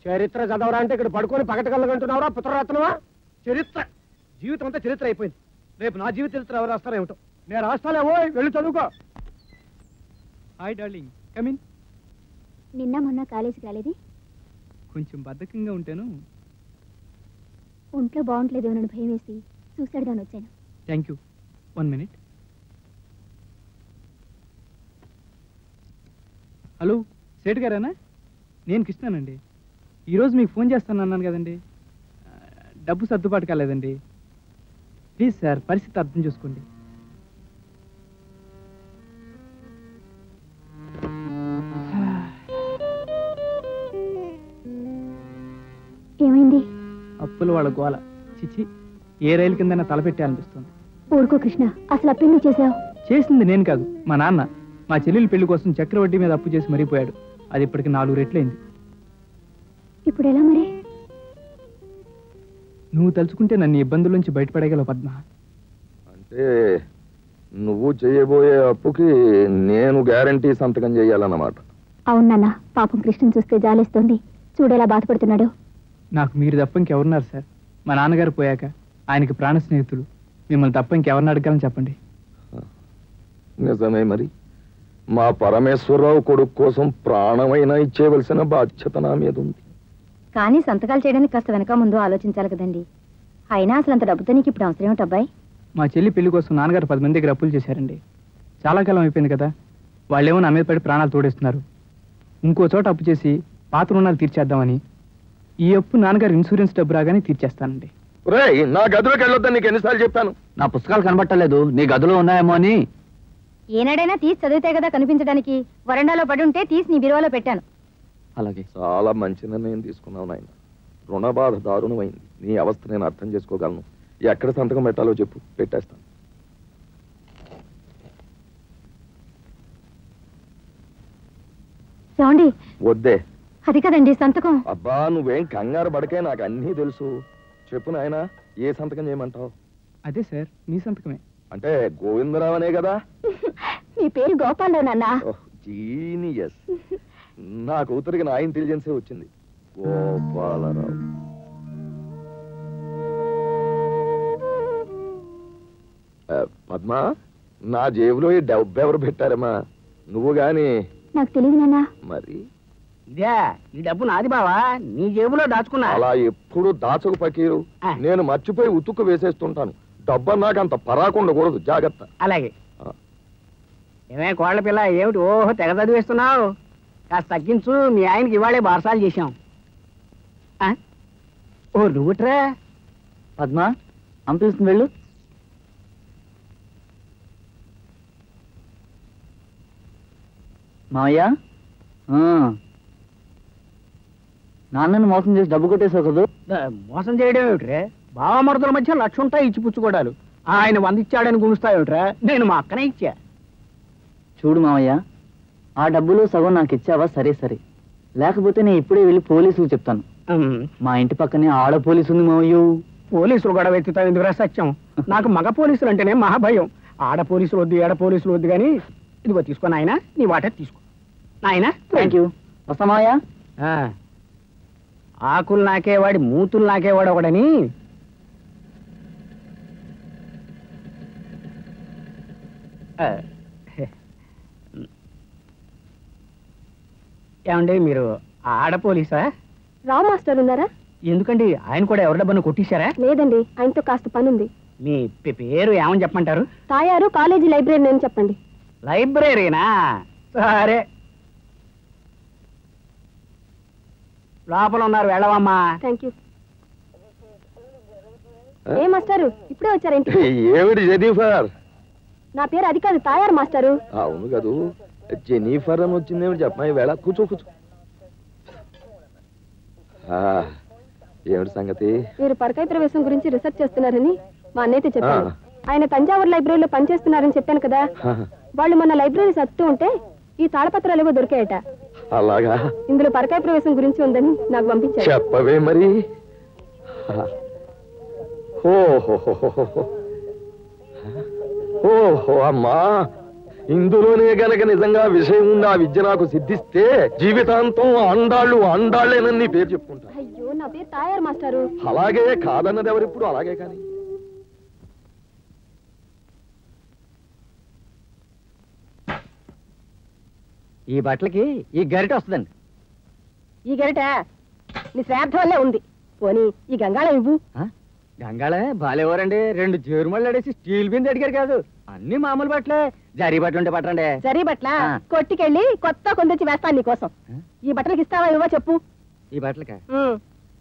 చరిత్ర చదవరా అంటే ఇక్కడ పడుకొని పగటగలగంటున్నావురా పుత్రరత్నమా చరిత్ర జీవితం అంతా చరిత్ర అయిపోయింది రేపు నా జీవిత చరిత్ర ఎవరు రాస్తారో ఏమిటో నేను రాస్తాలేవో వెళ్ళి చదువుకో హాయ్ డార్లింగ్ కమిన్ నిన్న మొన్న కాలేజీకి రాలేది కొంచెం బద్ధకంగా ఉంటాను ఒంట్లో బాగుంటలేదు నన్ను భయం వేసి చూసాడుగాని వచ్చాను thank you one minute hello సేట్ గారేనా నేను కృష్ణానండి ఈరోజు మీకు ఫోన్ చేస్తాను అన్నాను కదండి ఆ, డబ్బు సర్దుబాటు కాలేదండి ప్లీజ్ సార్ పరిస్థితి అర్థం చేసుకోండి ఏమైంది అప్పుల వాళ్ళ గోల చిచి ఏ రైలు కిందైనా తలపెట్టే అనిపిస్తుంది ఊరుకో కృష్ణ అసలు అప్పెందుకు చేసావు చేసింది నేను కాదు మా నాన్న మా చెల్లెలి పెళ్లి కోసం చక్రవడ్డీ మీద అప్పు చేసి మరిపోయాడు అది ఇప్పటికి నాలుగు రెట్లయింది ఇప్పుడు ఎలా మరి నువ్వు తలుచుకుంటే నన్ను ఈ ఇబ్బందుల నుంచి బయటపడగలవు పద్మ అంటే నువ్వు చేయబోయే అప్పుకి నేను గ్యారంటీ సంతకం చేయాలన్నమాట అవును నాన్న పాపం కృష్ణను చూస్తే జాలేస్తోంది చూడేలా బాధపడుతున్నాడు నాకు మీరు తప్ప ఇంకెవరున్నారు సార్ మా నాన్నగారు పోయాక ఆయనకి ప్రాణ స్నేహితులు మిమ్మల్ని తప్ప ఇంకెవరిని అడగాలని చెప్పండి నిజమే మరి మా పరమేశ్వరరావు కొడుకు కోసం ప్రాణమైనా ఇచ్చేవలసిన బాధ్యత నా మీద ఉంది కానీ సంతకాలు చేయడానికి కాస్త వెనక ముందు ఆలోచించాలి కదండి అయినా అసలు అంత డబ్బుతో నీకు ఇప్పుడు అవసరం ఏమిటి అబ్బాయి మా చెల్లి పెళ్లి కోసం నాన్నగారు పది మంది దగ్గర అప్పులు చేశారండి చాలా కాలం అయిపోయింది కదా వాళ్ళేమో నా మీద పడి ప్రాణాలు తోడేస్తున్నారు ఇంకో చోట అప్పు చేసి పాత రుణాలు తీర్చేద్దామని ఈ అప్పు నాన్నగారు ఇన్సూరెన్స్ డబ్బు రాగానే తీర్చేస్తానండి రేయ్ నా గదిలోకి వెళ్ళొద్దని నీకు ఎన్నిసార్లు చెప్పాను నా పుస్తకాలు కనబట్టలేదు నీ గదిలో ఉన్నాయేమో అని ఏనాడైనా తీసి చదివితే కదా కనిపించడానికి వరండాలో పడి ఉంటే తీసి నీ బిరువాలో పెట్టాను అలాగే చాలా మంచి నిర్ణయం తీసుకున్నావు నాయన రుణ బాధ దారుణమైంది నీ అవస్థ నేను అర్థం చేసుకోగలను ఎక్కడ సంతకం పెట్టాలో చెప్పు పెట్టేస్తాను చూడండి వద్దే అది కదండి సంతకం అబ్బా నువ్వేం కంగారు పడకే నాకు అన్నీ తెలుసు చెప్పు నాయన ఏ సంతకం చేయమంటావు అదే సార్ మీ సంతకమే అంటే గోవిందరావు అనే కదా మీ పేరు గోపాలరావు నాన్న జీనియస్ నా కూతురికి నా ఇంటెలిజెన్సే వచ్చింది గోపాలరావు ఆ, పద్మ నా జేబులో ఈ డబ్బు ఎవరు పెట్టారమ్మా నువ్వు గాని నాకు తెలియదు నాన్న మరి ఇదే ఈ డబ్బు నాది బావా నీ జేబులో దాచుకున్నా అలా ఎప్పుడు దాచకు పకీరు ఆ. నేను మర్చిపోయి ఉతుక్కు వేసేస్తుంటాను డబ్బు అన్నాక అంత పరాకు ఉండకూడదు జాగ్రత్త అలాగే ఆ. ఏమే కోళ్ళ పిల్ల ఏమిటి ఓహో తెగ చదివేస్తున్నావు కాస్త తగ్గించు మీ ఆయనకి ఇవాళే బారసాలు చేశాం ఆ? ఓ నువ్వుట్రా పద్మ అంత తీసుకుని వెళ్ళు మావయ్య ఆ. నాన్నను మోసం చేసి డబ్బు కొట్టేసావు కదా ద- మోసం చేయడం ఏమిట్రే బావమరుదుల మధ్య లక్ష ఉంటాయి ఇచ్చి పుచ్చుకోవడాలు ఆయన వంద ఇచ్చాడని గుమిస్తావుట్రా నేను మా అక్కనే ఇచ్చా చూడు మావయ్య ఆ డబ్బులు సగం నాకు ఇచ్చావా సరే సరే లేకపోతే నేను ఇప్పుడే వెళ్ళి పోలీసులకు చెప్తాను ఉమ్, మా ఇంటి పక్కనే ఆడ పోలీసు ఉంది మావయ్య పోలీసులు గొడవ ఎత్తుతావు ఎందుకురా సత్యం నాకు మగ పోలీసులు అంటేనే మహాభయం ఆడ పోలీసులు వద్దు ఏడ పోలీసులు వద్దు కానీ ఇదిగో తీసుకో నాయన నీ వాటర్ తీసుకో నాయన థ్యాంక్ యూ వస్తా మావయ్య ఆ. ఆకులు నాకేవాడి మూతులు నాకేవాడు ఒకడని ఆ. ఏమండి మీరు ఆడ పోలీసా రావు మాస్టర్ ఉన్నారా ఎందుకండి ఆయన కూడా ఎవరి డబ్బును కొట్టేశారా లేదండి ఆయనతో కాస్త పని ఉంది మీ పే- పేరు ఏమని చెప్పమంటారు తాయారు కాలేజీ లైబ్రరీ అని చెప్పండి లైబ్రరీనా సరే లోపల ఉన్నారు వెళ్ళవమ్మా థ్యాంక్ యూ ఏ మాస్టారు ఇప్పుడే వచ్చారేంటి ఏమిటి జెనిఫర్ నా పేరు అది కాదు తాయారు మాస్టారు అవును కదూ జెనిఫర్ అని వచ్చిందేమిటి చెప్పమా వేళ కూర్చో కూర్చో ఆ, ఏమిటి సంగతి మీరు పరకాయ ప్రవేశం గురించి రీసెర్చ్ చేస్తున్నారని మా అన్నయ్యతో చెప్పాను ఆ. ఆయన తంజావూరు లైబ్రరీలో పనిచేస్తున్నారని చెప్పాను కదా వాళ్ళు మొన్న లైబ్రరీ సత్తు ఉంటే ఈ తాళపత్రాలు ఏవో దొరికాయట అలాగా ఇందులో పరకాయ ప్రవేశం గురించి ఉందని నాకు పంపించారు చెప్పవే మరి ఓహో ఓహో అమ్మా ఇందులోనే గనక నిజంగా విషయం ఉంది ఆ విద్య నాకు సిద్ధిస్తే జీవితాంతం అండాళ్ళు అండాళ్ళేనని నీ పేరు చెప్పుకుంటా అయ్యో నా పేరు తాయారు మాస్టారు అలాగే కాదన్నది ఎవరిప్పుడు అలాగే కానీ ఈ బట్టలకి ఈ గరిట వస్తుందండి ఈ గరిట నీ శ్రాద్ధం వల్లే ఉంది పోనీ ఈ గంగాళం ఇవ్వు గంగాళే బాలేవారండి రెండు జేరుమళ్ళు ఆడేసి స్టీల్ బిందె అడిగారు కాదు అన్ని మామూలు బట్టలే జరీ బట్టలు ఉంటే పట్టండి జరీ బట్ల ఆ. కొట్టుకెళ్ళి కొత్త కొందొచ్చి వేస్తాను నీకోసం ఆ? ఈ బట్టలకి ఇస్తావా ఇవ్వా చెప్పు ఈ బట్టలకా ఉమ్.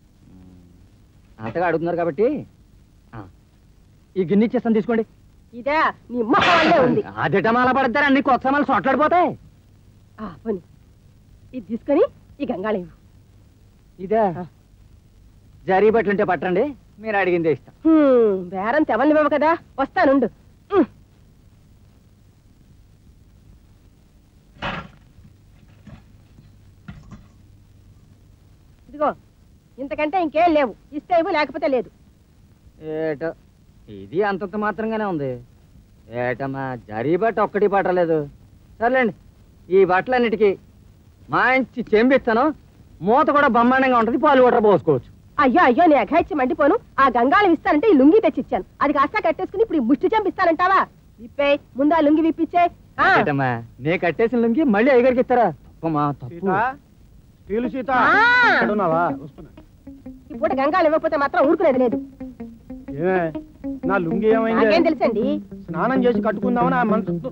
అంతగా అడుగుతున్నారు కాబట్టి ఆ, ఈ గిన్నె ఇచ్చేస్తాను తీసుకోండి ఇదే నీ మొహం వల్లే ఉంది అదేట మాల పడతారు అన్ని కొత్త సామాన్లు సొట్లాడిపోతాయి ఆ, పోనీ ఇది తీసుకొని ఈ గంగాళం ఇవ్వు ఇదే జరీ బట్టలు ఉంటే పట్టండి మీరు అడిగిందే ఇస్తాం హ్మ్, బేరం తెవలివ్వవు కదా వస్తానుండు ఉమ్. ఇదిగో ఇంతకంటే ఇంకేం లేవు ఇస్తే ఇవ్వు లేకపోతే లేదు ఏటో ఇది అంతంత మాత్రంగానే ఉంది ఏటమ్మా జరీ బట్ట ఒక్కటి పట్టలేదు సర్లేండి ఈ బట్టలన్నిటికీ మంచి చెంపిస్తాను మూత కూడా బ్రహ్మాండంగా ఉంటుంది పాలు కూడా పోసుకోవచ్చు అయ్యో అయ్యో నీ అఘాయిచ్చి మండిపోను ఆ గంగాళం ఇస్తానంటే ఈ లుంగి తెచ్చిచ్చాను అది కాస్త కట్టేసుకుని ఇప్పుడు ఈ ముష్టి చంపిస్తానంటావా విప్పే ముందు ఆ లుంగి విప్పిచ్చే ఆ. ఏటమ్మా నే కట్టేసిన లుంగి మళ్ళీ అయ్యగారికి ఇస్తారా తప్పమ్మా తప్పు స్టీలు సీత ఆ. ఎక్కడున్నావా వస్తున్నా ఈ పూట గంగాళం ఇవ్వకపోతే మాత్రం ఊరుకునేది లేదు ఏమే నా లుంగి నాకేం ఏమైంది తెలుసండి స్నానం చేసి కట్టుకుందామని ఆ మనసు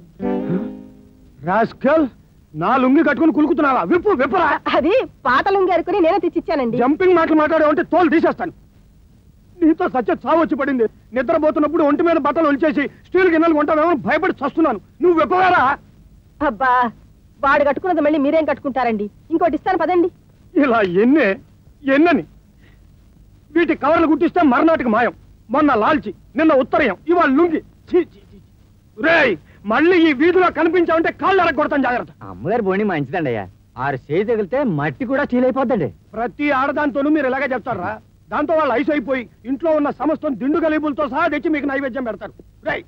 రాస్కల్ నా లుంగి కట్టుకుని కులుకుతున్నావా విప్పు విప్పరా అది పాత లుంగి అనుకుని నేనే తెచ్చిచ్చానండి జంపింగ్ మాటలు మాట్లాడావంటే తోలు తీసేస్తాను నీతో సత్య చావు వచ్చి పడింది నిద్రపోతున్నప్పుడు ఒంటి మీద బట్టలు ఒలిచేసి స్టీల్ గిన్నెలు కొంటావేమో భయపడి చస్తున్నాను నువ్వు విప్పవారా అబ్బా వాడు కట్టుకున్నది మళ్ళీ మీరేం కట్టుకుంటారండి ఇంకోటి ఇస్తాను పదండి ఇలా ఎన్నే ఎన్నని వీటి కవర్లు గుట్టిస్తే మర్నాటికి మాయం మొన్న లాల్చి నిన్న ఉత్తరయం ఇవాళ లుంగి ఛీ, ఛీ, ఛీ. రేయ్ మళ్ళీ ఈ వీధిలో కనిపించావంటే కాళ్ళు ఎరగొడతాను జాగ్రత్త అమ్మగారి బోణి మంచిదండి అయ్యా ఆరు చేయి తగిలితే మట్టి కూడా చీలైపోద్దండి ప్రతి ఆడదాంతోనూ మీరు ఇలాగే చెప్తారా దాంతో వాళ్ళు ఐస్ అయిపోయి ఇంట్లో ఉన్న సమస్తం దిండు గలీబులతో సహా తెచ్చి మీకు నైవేద్యం పెడతారు రేయ్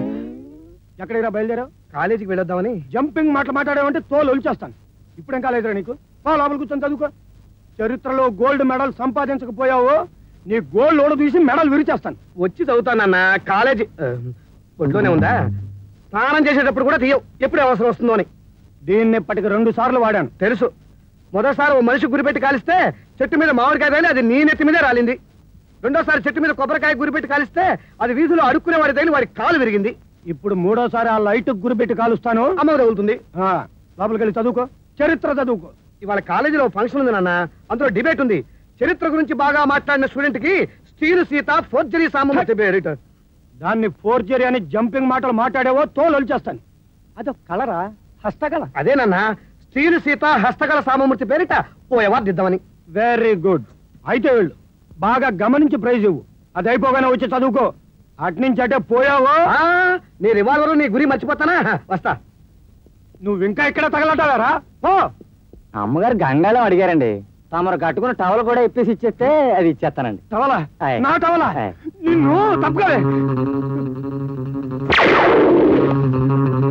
ఎక్కడిరా బయలుదేరావు కాలేజీకి వెళ్ళొద్దామని జంపింగ్ మాటలు మాట్లాడావంటే తోలు ఒలిచేస్తాను ఇప్పుడేం కాలేదురా నీకు పా లోపల కూర్చొని చదువుకో చరిత్రలో గోల్డ్ మెడల్ సంపాదించకపోయావో నీ గోల్డ్ ఓడ తీసి మెడల్ విరిచేస్తాను వచ్చి చదువుతానన్న కాలేజీ ఆ, ఒంట్లోనే ఉందా స్నానం చేసేటప్పుడు కూడా తీయవు ఎప్పుడు అవసరం వస్తుందో అని దీన్ని ఇప్పటికి రెండు సార్లు వాడాను తెలుసు మొదటిసారి ఓ మనిషి గురిపెట్టి కాలిస్తే చెట్టు మీద మామిడికాయ తగిలి అది నీ నెత్తి మీదే రాలింది రెండోసారి చెట్టు మీద కొబ్బరికాయ గురిపెట్టి కాలిస్తే అది వీధిలో అడుక్కునే వాడి తగిలి వాడి కాలు విరిగింది ఇప్పుడు మూడోసారి ఆ లైట్ గురిపెట్టి కాలుస్తాను అమ్మకు తగులుతుంది ఆ, లోపలికి వెళ్ళి చదువుకో చరిత్ర చదువుకో ఇవాళ కాలేజీలో ఫంక్షన్ ఉంది నాన్న అందులో డిబేట్ ఉంది చరిత్ర గురించి బాగా మాట్లాడిన స్టూడెంట్ కి స్టీలు సీత ఫోర్జరీ సామర్థ్య పేరిట దాన్ని ఫోర్జరీ అని జంపింగ్ మాటలు మాట్లాడేవో తోలు ఒలిచేస్తాను అదొక కలరా హస్తకళ అదేనన్నా స్టీలు సీత హస్తకళ సామమూర్తి పేరిట ఓ అవార్డు ఇద్దామని వెరీ గుడ్ అయితే వెళ్ళు బాగా గమనించి ప్రైజ్ ఇవ్వు అది అయిపోగానే వచ్చి చదువుకో అట్నుంచి అటే పోయావో ఆ, నీ రివాల్వర్ నీ గురి మర్చిపోతానా వస్తా నువ్వు ఇంకా ఇక్కడ తగలటారా పో అమ్మగారు గంగాళం అడిగారండి తమరు కట్టుకున్న టవల్ కూడా ఇప్పేసి ఇచ్చేస్తే అది ఇచ్చేస్తానండి టవలా ఆయ్. నా టవలా ఆయ్. నిన్ను తప్పుకోలే